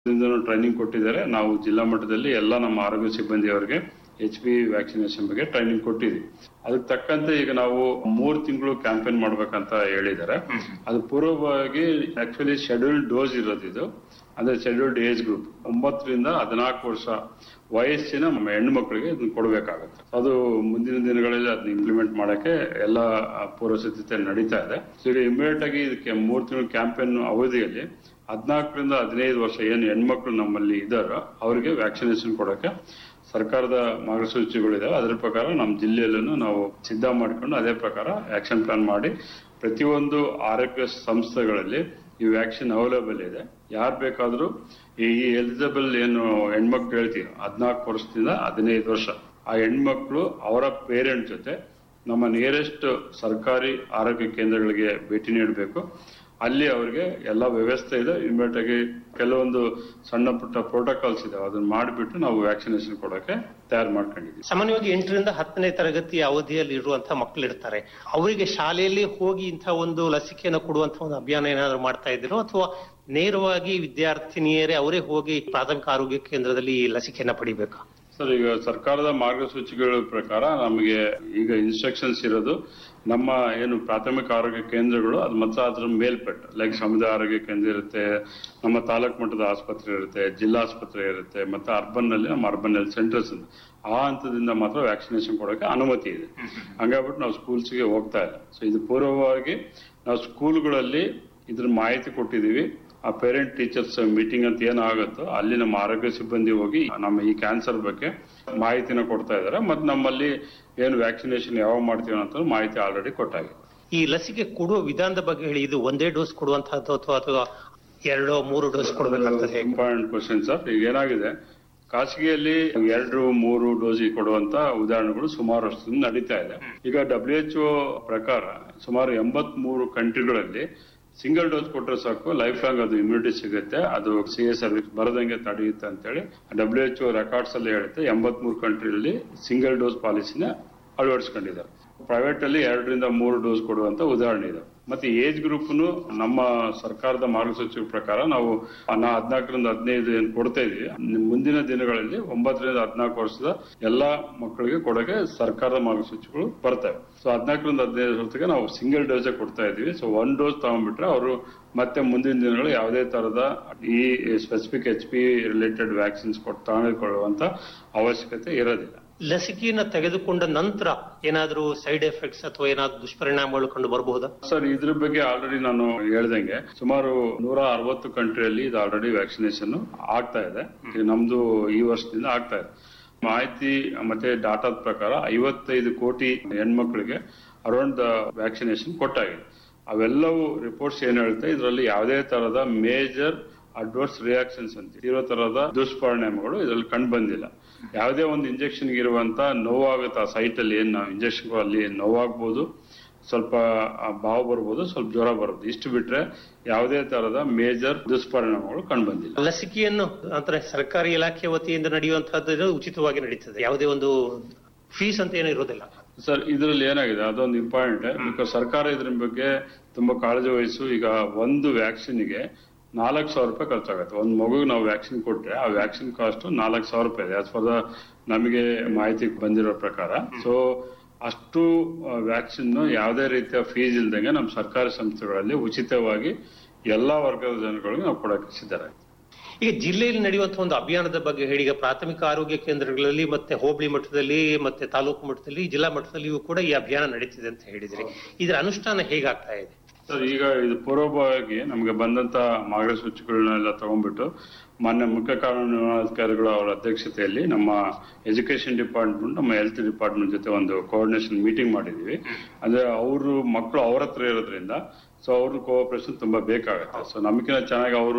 Training ಕೊಟ್ಟಿದ್ದಾರೆ ನಾವು ಜಿಲ್ಲಾ ಮಟ್ಟದಲ್ಲಿ ಎಲ್ಲ ನಮ್ಮ ಆರೋಗ್ಯ ಸಿಬ್ಬಂದಿಯವರಿಗೆ ಎಚ್ ಪಿ ವ್ಯಾಕ್ಸಿನೇಷನ್ ಬಗ್ಗೆ ಟ್ರೈನಿಂಗ್ ಕೊಟ್ಟಿದ್ವಿ ಅದಕ್ಕೆ ತಕ್ಕಂತೆ ಈಗ ನಾವು ಮೂರ್ ತಿಂಗಳು ಕ್ಯಾಂಪೇನ್ ಮಾಡ್ಬೇಕಂತ ಹೇಳಿದ್ದಾರೆ ಅದು ಪೂರ್ವವಾಗಿ ಆಕ್ಚುಲಿ ಶೆಡ್ಯೂಲ್ಡ್ ಡೋಸ್ ಇರೋದು ಇದು ಅಂದ್ರೆ ಶೆಡ್ಯೂಲ್ಡ್ ಏಜ್ ಗ್ರೂಪ್ ಒಂಬತ್ತರಿಂದ ಹದಿನಾಲ್ಕು ವರ್ಷ ವಯಸ್ಸಿನ ನಮ್ಮ ಹೆಣ್ಣು ಮಕ್ಕಳಿಗೆ ಇದನ್ನ ಕೊಡಬೇಕಾಗುತ್ತೆ ಅದು ಮುಂದಿನ ದಿನಗಳಲ್ಲಿ ಅದನ್ನ ಇಂಪ್ಲಿಮೆಂಟ್ ಮಾಡಕ್ಕೆ ಎಲ್ಲ ಪೂರ್ವ ಸಿದ್ಧತೆ ನಡೀತಾ ಇದೆ ಸೊ ಈಗ ಇಮಿಡಿಯೇಟ್ ಆಗಿ ಇದಕ್ಕೆ ಮೂರ್ ತಿಂಗಳು ಕ್ಯಾಂಪೇನ್ ಅವಧಿಯಲ್ಲಿ ಹದಿನಾಲ್ಕರಿಂದ ಹದಿನೈದು ವರ್ಷ ಏನು ಹೆಣ್ಮಕ್ಳು ನಮ್ಮಲ್ಲಿ ಇದ್ದಾರೋ ಅವರಿಗೆ ವ್ಯಾಕ್ಸಿನೇಷನ್ ಕೊಡಕ್ಕೆ ಸರ್ಕಾರದ ಮಾರ್ಗಸೂಚಿಗಳಿದಾವೆ ಅದರ ಪ್ರಕಾರ ನಮ್ಮ ಜಿಲ್ಲೆಯಲ್ಲೂ ನಾವು ಸಿದ್ಧ ಮಾಡಿಕೊಂಡು ಅದೇ ಪ್ರಕಾರ ಆಕ್ಷನ್ ಪ್ಲಾನ್ ಮಾಡಿ ಪ್ರತಿಯೊಂದು ಆರೋಗ್ಯ ಸಂಸ್ಥೆಗಳಲ್ಲಿ ಈ ವ್ಯಾಕ್ಸಿನ್ ಅವೈಲೇಬಲ್ ಇದೆ ಯಾರು ಬೇಕಾದ್ರೂ ಈ ಎಲಿಜಿಬಲ್ ಏನು ಹೆಣ್ಮಕ್ಳು ಹೇಳ್ತೀವಿ ಹದಿನಾಲ್ಕು ವರ್ಷದಿಂದ ಹದಿನೈದು ವರ್ಷ ಆ ಹೆಣ್ಮಕ್ಳು ಅವರ ಪೇರೆಂಟ್ ಜೊತೆ ನಮ್ಮ ನಿಯರೆಸ್ಟ್ ಸರ್ಕಾರಿ ಆರೋಗ್ಯ ಕೇಂದ್ರಗಳಿಗೆ ಭೇಟಿ ನೀಡಬೇಕು ಅಲ್ಲಿ ಅವರಿಗೆ ಎಲ್ಲ ವ್ಯವಸ್ಥೆ ಇದೆ ಇಮಿಡಿಯೇಟ್ ಆಗಿ ಕೆಲವೊಂದು ಸಣ್ಣ ಪುಟ್ಟ ಪ್ರೋಟೋಕಾಲ್ಸ್ ಇದೆ ಅದನ್ನ ಮಾಡಿಬಿಟ್ಟು ನಾವು ವ್ಯಾಕ್ಸಿನೇಷನ್ ಕೊಡೋಕೆ ತಯಾರು ಮಾಡ್ಕೊಂಡಿದ್ದೀವಿ ಸಾಮಾನ್ಯವಾಗಿ ಎಂಟರಿಂದ ಹತ್ತನೇ ತರಗತಿ ಅವಧಿಯಲ್ಲಿ ಇರುವಂತಹ ಮಕ್ಕಳು ಇರ್ತಾರೆ ಅವರಿಗೆ ಶಾಲೆಯಲ್ಲಿ ಹೋಗಿ ಇಂತಹ ಒಂದು ಲಸಿಕೆಯನ್ನು ಕೊಡುವಂತಹ ಒಂದು ಅಭಿಯಾನ ಏನಾದ್ರು ಮಾಡ್ತಾ ಇದ್ದೀರೋ ಅಥವಾ ನೇರವಾಗಿ ವಿದ್ಯಾರ್ಥಿನಿಯರೇ ಅವರೇ ಹೋಗಿ ಪ್ರಾಥಮಿಕ ಆರೋಗ್ಯ ಕೇಂದ್ರದಲ್ಲಿ ಈ ಲಸಿಕೆಯನ್ನ ಪಡಿಬೇಕಾ ಸರ್ ಈಗ ಸರ್ಕಾರದ ಮಾರ್ಗಸೂಚಿಗಳ ಪ್ರಕಾರ ನಮಗೆ ಈಗ ಇನ್ಸ್ಟ್ರಕ್ಷನ್ಸ್ ಇರೋದು ನಮ್ಮ ಏನು ಪ್ರಾಥಮಿಕ ಆರೋಗ್ಯ ಕೇಂದ್ರಗಳು ಅದು ಮತ್ತೆ ಅದ್ರ ಮೇಲ್ಪಟ್ಟು ಲೈಕ್ ಸಮುದಾಯ ಆರೋಗ್ಯ ಕೇಂದ್ರ ಇರುತ್ತೆ ನಮ್ಮ ತಾಲೂಕು ಮಟ್ಟದ ಆಸ್ಪತ್ರೆ ಇರುತ್ತೆ ಜಿಲ್ಲಾ ಆಸ್ಪತ್ರೆ ಇರುತ್ತೆ ಮತ್ತೆ ಅರ್ಬನ್ ನಲ್ಲಿ ನಮ್ಮ ಅರ್ಬನ್ ಹೆಲ್ತ್ ಸೆಂಟರ್ಸ್ ಆ ಹಂತದಿಂದ ಮಾತ್ರ ವ್ಯಾಕ್ಸಿನೇಷನ್ ಕೊಡೋಕೆ ಅನುಮತಿ ಇದೆ ಹಂಗಾಗ್ಬಿಟ್ಟು ನಾವು ಸ್ಕೂಲ್ಸ್ಗೆ ಹೋಗ್ತಾ ಇಲ್ಲ ಸೊ ಇದು ಪೂರ್ವವಾಗಿ ನಾವು ಸ್ಕೂಲ್ಗಳಲ್ಲಿ ಇದ್ರ ಮಾಹಿತಿ ಕೊಟ್ಟಿದೀವಿ ಆ ಪೇರೆಂಟ್ ಟೀಚರ್ಸ್ ಮೀಟಿಂಗ್ ಅಂತ ಏನಾಗುತ್ತೋ ಅಲ್ಲಿ ನಮ್ಮ ಆರೋಗ್ಯ ಸಿಬ್ಬಂದಿ ಹೋಗಿ ನಮ್ಮ ಈ ಕ್ಯಾನ್ಸರ್ ಬಗ್ಗೆ ಮಾಹಿತಿನ ಕೊಡ್ತಾ ಇದ್ದಾರೆ ಮತ್ತೆ ನಮ್ಮಲ್ಲಿ ಏನು ವ್ಯಾಕ್ಸಿನೇಷನ್ ಯಾವಾಗ ಮಾಡ್ತೀವಿ ಅಂತ ಮಾಹಿತಿ ಆಲ್ರೆಡಿ ಕೊಟ್ಟಾಗಿದೆ ಈ ಲಸಿಕೆ ಕೊಡುವ ವಿಧಾನದ ಬಗ್ಗೆ ಹೇಳಿ ಇದು ಒಂದೇ ಡೋಸ್ ಕೊಡುವಂತಹದ್ದು ಅಥವಾ ಅಥವಾ ಎರಡೋ ಮೂರು ಡೋಸ್ ಕೊಡಬೇಕಾಗ್ತದೆ ಹೇಗೆ? ಇಂಪಾರ್ಟೆಂಟ್ ಕ್ವಶನ್ ಸರ್ ಈಗ ಏನಾಗಿದೆ ಖಾಸಗಿಯಲ್ಲಿ ಎರಡು ಮೂರು ಡೋಸ್ ಕೊಡುವಂತ ಉದಾಹರಣೆಗಳು ಸುಮಾರು ವರ್ಷದಿಂದ ನಡೀತಾ ಇದೆ ಈಗ ಡಬ್ಲ್ಯೂ ಎಚ್ ಪ್ರಕಾರ ಸುಮಾರು ಎಂಬತ್ ಮೂರು ಕಂಟ್ರಿಗಳಲ್ಲಿ ಸಿಂಗಲ್ ಡೋಸ್ ಕೊಟ್ಟರೆ ಸಾಕು ಲೈಫ್ ಲಾಂಗ್ ಅದು ಇಮ್ಯುನಿಟಿ ಸಿಗುತ್ತೆ ಅದು ಸಿ ಎಸ್ ಸರ್ವಿಸ್ ಬರದಂಗೆ ತಡೆಯುತ್ತೆ ಅಂತೇಳಿ ಡಬ್ಲ್ಯೂ ಎಚ್ ರೆಕಾರ್ಡ್ಸ್ ಅಲ್ಲಿ ಹೇಳುತ್ತೆ ಎಂಬತ್ ಮೂರು ಕಂಟ್ರಿಯಲ್ಲಿ ಸಿಂಗಲ್ ಡೋಸ್ ಪಾಲಿಸಿನ ಅಳವಡಿಸ್ಕೊಂಡಿದ್ದಾರೆ ಪ್ರೈವೇಟ್ ಅಲ್ಲಿ ಎರಡರಿಂದ ಮೂರು ಡೋಸ್ ಕೊಡುವಂತ ಉದಾಹರಣೆ ಇದೆ ಮತ್ತೆ ಏಜ್ ಗ್ರೂಪ್ ನಮ್ಮ ಸರ್ಕಾರದ ಮಾರ್ಗಸೂಚಿ ಪ್ರಕಾರ ನಾವು ನಾ ಹದಿನಾಲ್ಕರಿಂದ ಹದಿನೈದು ಏನ್ ಕೊಡ್ತಾ ಇದೀವಿ ಮುಂದಿನ ದಿನಗಳಲ್ಲಿ ಒಂಬತ್ತರಿಂದ ಹದಿನಾಲ್ಕು ವರ್ಷದ ಎಲ್ಲಾ ಮಕ್ಕಳಿಗೆ ಕೊಡೋಕೆ ಸರ್ಕಾರದ ಮಾರ್ಗಸೂಚಿಗಳು ಬರ್ತವೆ ಸೊ ಹದಿನಾಲ್ಕರಿಂದ ಹದಿನೈದು ವರ್ಷಕ್ಕೆ ನಾವು ಸಿಂಗಲ್ ಡೋಸ್ ಕೊಡ್ತಾ ಇದೀವಿ ಸೊ ಒನ್ ಡೋಸ್ ತಗೊಂಡ್ಬಿಟ್ರೆ ಅವರು ಮತ್ತೆ ಮುಂದಿನ ದಿನಗಳು ಯಾವುದೇ ತರದ ಈ specific H P related vaccines ಕೊಟ್ಟು ತಗೊಂಡುಕೊಳ್ಳುವಂತ ಅವಶ್ಯಕತೆ ಇರೋದಿಲ್ಲ ಲಸಿಕೆಯನ್ನ ತೆಗೆದುಕೊಂಡ ನಂತರ ಏನಾದ್ರೂ ಸೈಡ್ ಎಫೆಕ್ಟ್ಸ್ ಅಥವಾ ಏನಾದ್ರೂ ದುಷ್ಪರಿಣಾಮಗಳು ಕಂಡು ಬರಬಹುದಾ ಸರ್ ಇದ್ರ ಬಗ್ಗೆ ಆಲ್ರೆಡಿ ನಾನು ಹೇಳ್ದಂಗೆ ಸುಮಾರು ನೂರ ಅರವತ್ತು ಕಂಟ್ರಿಯಲ್ಲಿ ಇದು ಆಲ್ರೆಡಿ ವ್ಯಾಕ್ಸಿನೇಷನ್ ಆಗ್ತಾ ಇದೆ ಈಗ ನಮ್ದು ಈ ವರ್ಷದಿಂದ ಆಗ್ತಾ ಇದೆ ಮಾಹಿತಿ ಮತ್ತೆ ಡಾಟಾದ ಪ್ರಕಾರ ಐವತ್ತೈದು ಕೋಟಿ ಹೆಣ್ಮಕ್ಳಿಗೆ ಅರೌಂಡ್ ವ್ಯಾಕ್ಸಿನೇಷನ್ ಕೊಟ್ಟಾಗಿದೆ ಅವೆಲ್ಲವೂ ರಿಪೋರ್ಟ್ಸ್ ಏನ್ ಹೇಳುತ್ತೆ ಇದರಲ್ಲಿ ಯಾವುದೇ ತರದ ಮೇಜರ್ ಅಡ್ವರ್ಸ್ ರಿಯಾಕ್ಷನ್ಸ್ ಅಂತ ಇರೋ ತರದ ದುಷ್ಪರಿಣಾಮಗಳು ಇದರಲ್ಲಿ ಕಂಡು ಬಂದಿಲ್ಲ ಯಾವುದೇ ಒಂದು ಇಂಜೆಕ್ಷನ್ ಇರುವಂತ ನೋವಾಗುತ್ತೆ ಆ ಸೈಟ್ ಅಲ್ಲಿ ಏನ್ ನಾವು ಇಂಜೆಕ್ಷನ್ ಅಲ್ಲಿ ನೋವಾಗ್ಬೋದು ಸ್ವಲ್ಪ ಆ ಬಾವು ಬರ್ಬೋದು ಸ್ವಲ್ಪ ಜ್ವರ ಬರ್ಬೋದು ಇಷ್ಟು ಬಿಟ್ರೆ ಯಾವುದೇ ತರದ ಮೇಜರ್ ದುಷ್ಪರಿಣಾಮಗಳು ಕಂಡು ಬಂದಿಲ್ಲ ಲಸಿಕೆಯನ್ನು ಅಂದ್ರೆ ಸರ್ಕಾರಿ ಇಲಾಖೆ ವತಿಯಿಂದ ನಡೆಯುವಂತಹದ್ದು ಉಚಿತವಾಗಿ ನಡೀತದೆ ಯಾವುದೇ ಒಂದು ಫೀಸ್ ಅಂತ ಏನೂ ಇರೋದಿಲ್ಲ ಸರ್ ಇದರಲ್ಲಿ ಏನಾಗಿದೆ ಅದೊಂದು ಇಂಪಾರ್ಟೆಂಟ್ ಬಿಕಾಸ್ ಸರ್ಕಾರ ಇದ್ರ ಬಗ್ಗೆ ತುಂಬಾ ಕಾಳಜಿ ವಹಿಸು ಈಗ ಒಂದು ವ್ಯಾಕ್ಸಿನ್ಗೆ ನಾಲ್ಕು ಸಾವಿರ ರೂಪಾಯಿ ಖರ್ಚಾಗುತ್ತೆ ಒಂದು ಮಗುಗೆ ನಾವು ವ್ಯಾಕ್ಸಿನ್ ಕೊಟ್ರೆ ಆ ವ್ಯಾಕ್ಸಿನ್ ಕಾಸ್ಟ್ ನಾಲ್ಕು ಸಾವಿರ ರೂಪಾಯಿ ಇದೆ ಆಸ್ ಫಾರ್ ದ ನಮಗೆ ಮಾಹಿತಿ ಬಂದಿರೋ ಪ್ರಕಾರ ಸೊ ಅಷ್ಟು ವ್ಯಾಕ್ಸಿನ್ ಯಾವುದೇ ರೀತಿಯ ಫೀಸ್ ಇಲ್ದಂಗೆ ನಮ್ಮ ಸರ್ಕಾರಿ ಸಂಸ್ಥೆಗಳಲ್ಲಿ ಉಚಿತವಾಗಿ ಎಲ್ಲಾ ವರ್ಗದ ಜನಗಳಿಗೆ ನಾವು ಕೊಡಕ್ಕೆ ಸಿದ್ಧರ ಈಗ ಜಿಲ್ಲೆಯಲ್ಲಿ ನಡೆಯುವಂತಹ ಒಂದು ಅಭಿಯಾನದ ಬಗ್ಗೆ ಹೇಳಿ ಈಗ ಪ್ರಾಥಮಿಕ ಆರೋಗ್ಯ ಕೇಂದ್ರಗಳಲ್ಲಿ ಮತ್ತೆ ಹೋಬಳಿ ಮಟ್ಟದಲ್ಲಿ ಮತ್ತೆ ತಾಲೂಕು ಮಟ್ಟದಲ್ಲಿ ಜಿಲ್ಲಾ ಮಟ್ಟದಲ್ಲಿಯೂ ಕೂಡ ಈ ಅಭಿಯಾನ ನಡೀತಿದೆ ಅಂತ ಹೇಳಿದ್ರಿ ಇದರ ಅನುಷ್ಠಾನ ಹೇಗಾಗ್ತಾ ಇದೆ ಸರ್ ಈಗ ಇದು ಪೂರ್ವಭಾವಿ ನಮಗೆ ಬಂದಂತ ಮಾರ್ಗಸೂಚಿಗಳನ್ನೆಲ್ಲ ತಗೊಂಡ್ಬಿಟ್ಟು ಮಾನ್ಯ ಮುಖ್ಯ ಕಾನೂನಾಧಿಕಾರಿಗಳು ಅವರ ಅಧ್ಯಕ್ಷತೆಯಲ್ಲಿ ನಮ್ಮ ಎಜುಕೇಶನ್ ಡಿಪಾರ್ಟ್ಮೆಂಟ್ ನಮ್ಮ ಹೆಲ್ತ್ ಡಿಪಾರ್ಟ್ಮೆಂಟ್ ಜೊತೆ ಒಂದು ಕೋಆರ್ಡಿನೇಷನ್ ಮೀಟಿಂಗ್ ಮಾಡಿದೀವಿ ಅಂದ್ರೆ ಅವರು ಮಕ್ಕಳು ಅವ್ರ ಹತ್ರ ಇರೋದ್ರಿಂದ ಸೊ ಅವ್ರ ಕೋಆಪರೇಷನ್ ತುಂಬಾ ಬೇಕಾಗುತ್ತೆ ಸೊ ನಮಗಿನ ಚೆನ್ನಾಗಿ ಅವರು